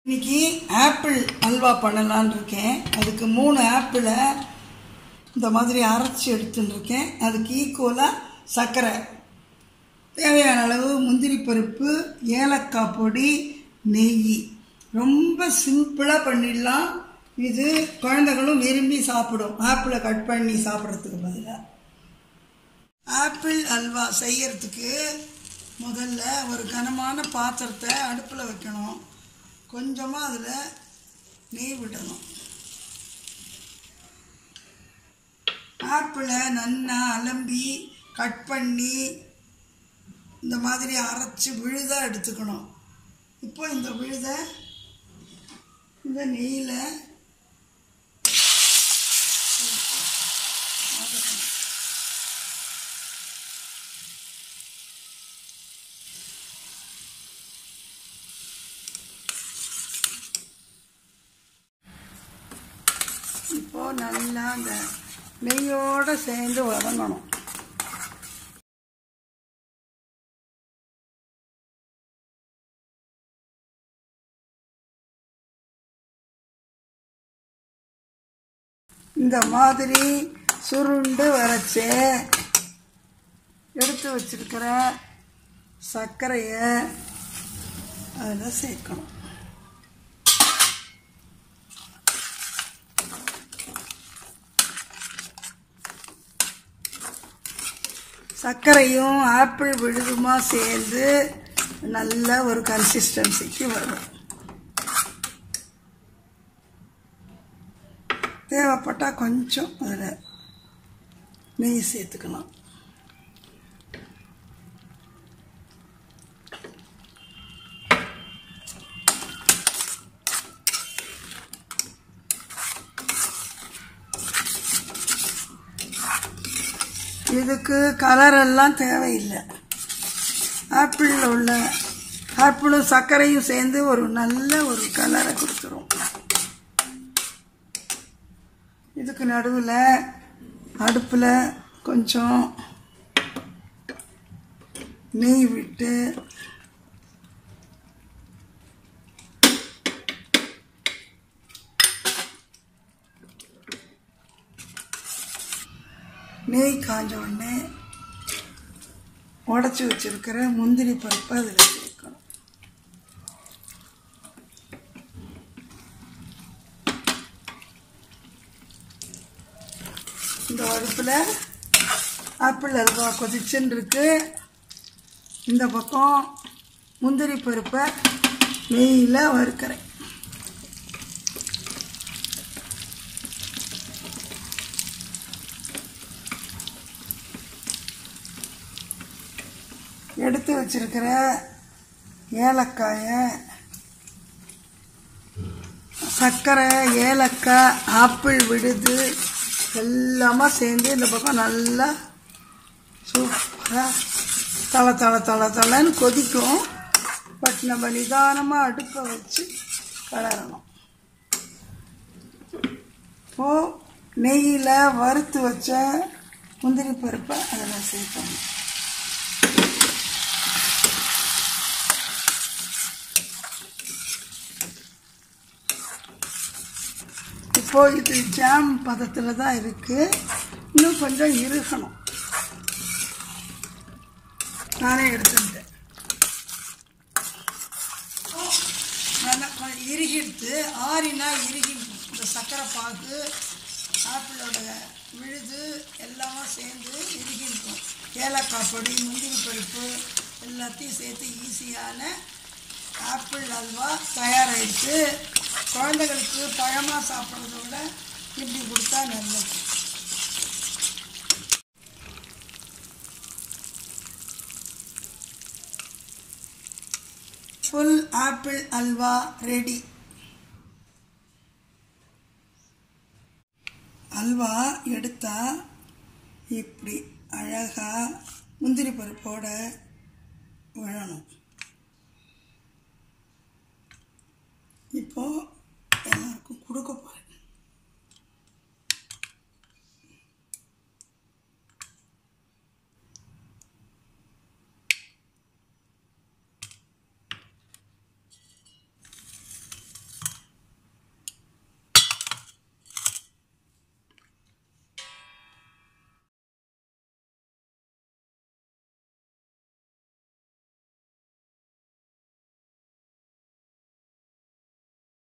இன்னைக்கு ஆப்பிள் அல்வா பண்ணலான்னு இருக்கேன் அதுக்கு மூணு ஆப்பிளை இந்த மாதிரி அரைச்சி எடுத்துன்னு இருக்கேன் அதுக்கு ஈக்குவலாக சர்க்கரை தேவையான அளவு முந்திரி பருப்பு ஏலக்காய் பொடி நெய் ரொம்ப சிம்பிளாக பண்ணிடலாம் இது குழந்தைகளும் விரும்பி சாப்பிடும் ஆப்பிளை கட் பண்ணி சாப்பிட்றதுக்கு பதிலாக ஆப்பிள் அல்வா செய்யறதுக்கு முதல்ல ஒரு கனமான பாத்திரத்தை அடுப்பில் வைக்கணும் கொஞ்சமாக அதில் நெய் விடணும் ஆப்பிளை நன்னா அலம்பி கட் பண்ணி இந்த மாதிரி அரைச்சி விழுதாக எடுத்துக்கணும் இப்போ இந்த விழுத இந்த நெய்யில் இப்போ நல்லா அந்த நெய்யோடு சேர்ந்து வதங்கணும் இந்த மாதிரி சுருண்டு வரைச்சு எடுத்து வச்சிருக்கிற சர்க்கரையை அதில் சேர்க்கணும் சர்க்கரையும் ஆப்பிள் விழுதுமா சேர்ந்து நல்ல ஒரு கன்சிஸ்டன்சிக்கு வரும் தேவைப்பட்டால் கொஞ்சம் அதில் நெய் சேர்த்துக்கலாம் இதுக்கு கலர் எல்லாம் தேவையில்லை ஆப்பிளில் உள்ள ஆப்பிளும் சர்க்கரையும் சேர்ந்து ஒரு நல்ல ஒரு கலரை கொடுத்துரும் இதுக்கு நடுவில் அடுப்பில் கொஞ்சம் நெய் விட்டு நெய் காஞ்ச உடனே உடச்சி வச்சிருக்கிற முந்திரி பருப்பை அதில் சேர்க்கணும் இந்த அடுப்பில் ஆப்பிள் அல்வா கொதிச்சுன்னு இருக்கு இந்த பக்கம் முந்திரி பருப்பை நெய்யில் வறுக்கிறேன் எடுத்து வச்சிருக்கிற ஏலக்காயை சர்க்கரை ஏலக்காய் ஆப்பிள் விடுது எல்லாமே சேர்ந்து இந்த பக்கம் நல்லா சூப்பராக தள தள தள தளன்னு கொதிக்கும் பட் நம்ம நிதானமாக அடுப்பை வச்சு கலரணும் இப்போது நெய்யில் வறுத்து வச்ச முந்திரி பருப்பை அதில் சேர்க்கணும் இப்போ இது ஜாம் பதத்தில் தான் இருக்குது இன்னும் கொஞ்சம் இறுகணும் நானே எடுத்துட்டேன் நல்லா கொஞ்சம் இறுகிடுத்து ஆறினா இறுகிடும் இந்த சர்க்கரை பாகு ஆப்பிளோட விழுது எல்லாமே சேர்ந்து இறுகிடும் ஏலக்காய் பொடி முந்திரி பருப்பு எல்லாத்தையும் சேர்த்து ஈஸியான ஆப்பிள் அல்வா தயாராகிடுச்சு குழந்தைகளுக்கு பழமாக சாப்பிட்றத விட இப்படி கொடுத்தா நல்லது ஃபுல் ஆப்பிள் அல்வா ரெடி அல்வா எடுத்தா இப்படி அழகாக முந்திரி பருப்போட விழணும் இப்போ எல்லாருக்கும் கொடுக்க போகிறேன்